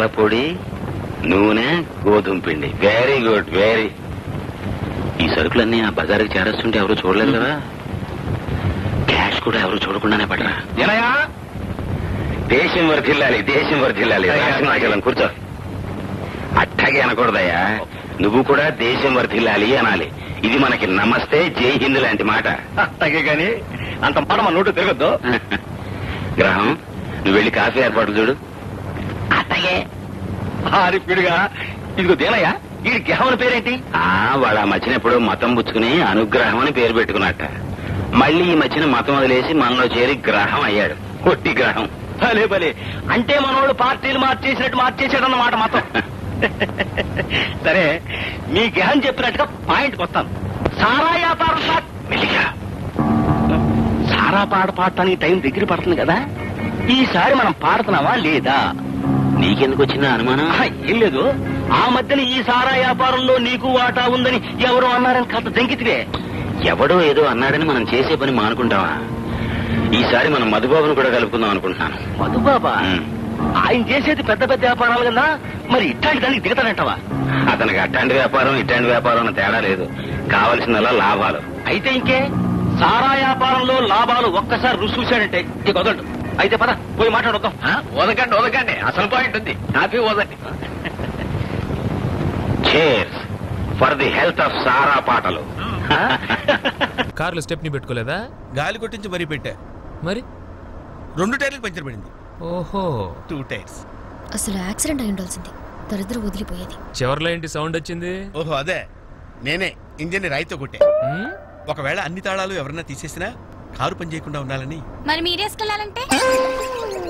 పాలపొడి నూనె గోధుమ పిండి వెరీ గుడ్ వెరీ ఈ సరుకులన్నీ ఆ బజార్కి చేరేస్తుంటే ఎవరు చూడలేదు కదా క్యాష్ కూడా ఎవరు చూడకుండానే పడరా ఎనయా దేశం వర్ధిల్లాలి దేశం వర్ధిల్లాలి అయ్యా, రాసింహాచలం కూర్చో అట్టాగే అనకూడదయ్యా నువ్వు కూడా దేశం వర్ధిల్లాలి అనాలి ఇది మనకి నమస్తే జై హింద్ లాంటి మాట తగ్గే గాని అంత మాట మన నోటు తిరగద్దు గ్రహం నువ్వు వెళ్ళి కాఫీ ఏర్పాటు చూడు అట్టగే ఆరిపిడుగా ఇదిగో దేనయ్యా ఈ గ్రహం పేరేంటి ఆ వాడు ఆ మధ్యన ఎప్పుడో మతం పుచ్చుకుని అనుగ్రహం అని పేరు పెట్టుకున్నట్ట మళ్ళీ ఈ మధ్యన మతం వదిలేసి మనలో చేరి గ్రహం అయ్యాడు కొట్టి గ్రహం భలే భలే అంటే మనోళ్ళు పార్టీలు మార్చేసినట్టు మార్చేసాడు అన్నమాట మొత్తం సరే మీ గ్రహం చెప్పినట్టుగా పాయింట్కి వస్తాను సారా వ్యాపారం సార్ మెల్లిగా సారా పాట పాడటానికి టైం దగ్గర పడుతుంది కదా ఈసారి మనం పాడుతున్నావా లేదా నీకెందుకు వచ్చిన అనుమానం ఆహా, ఏం లేదు ఆ మధ్యన ఈ సారా వ్యాపారంలో నీకు వాటా ఉందని ఎవరు అన్నారని కథ దెంకితివే ఎవడో ఏదో అన్నాడని మనం చేసే పని మానుకుంటావా ఈసారి మనం మధుబాబును కూడా కలుపుకుందాం అనుకుంటున్నాను మధుబాబా ఉమ్. ఆయన చేసేది పెద్ద పెద్ద వ్యాపారాలు కదా మరి ఇట్లాంటి దానికి దిగతానంటావా అతనికి అట్లాంటి వ్యాపారం ఇట్లాంటి వ్యాపారం అన్న తేడా లేదు కావలసిందల్లా లాభాలు అయితే ఇంకే సారా వ్యాపారంలో లాభాలు ఒక్కసారి రుచి చూశాడంటే ఇక వదలడు అయితే పద పోయి మాట్లాడొద్దాం వదకండి వదకండి అసలు పాయింట్ ఉంది హ్యాపీ వదండి cheers for the health of Sara పాటలు కార్లో స్టెప్ని పెట్టుకోలేదా గాలి కొట్టించి మరీ పెట్టా మరి రెండు టైర్లకు పంచర్ పడింది ఓహో టూ టైర్స్ అసలు యాక్సిడెంట్ అయి ఉండాల్సింది దరిద్రం వదిలిపోయేది చివర్లో ఏంటి సౌండ్ వచ్చింది ఓహో అదే నేనే ఇంజన్ రాయితో కొట్టే ఉమ్, ఒకవేళ అన్ని తాళాలు ఎవరన్నా తీసేసినా కారు పని చేయకుండా ఉండాలని మరి మీరేసుకెళ్ళాలంటే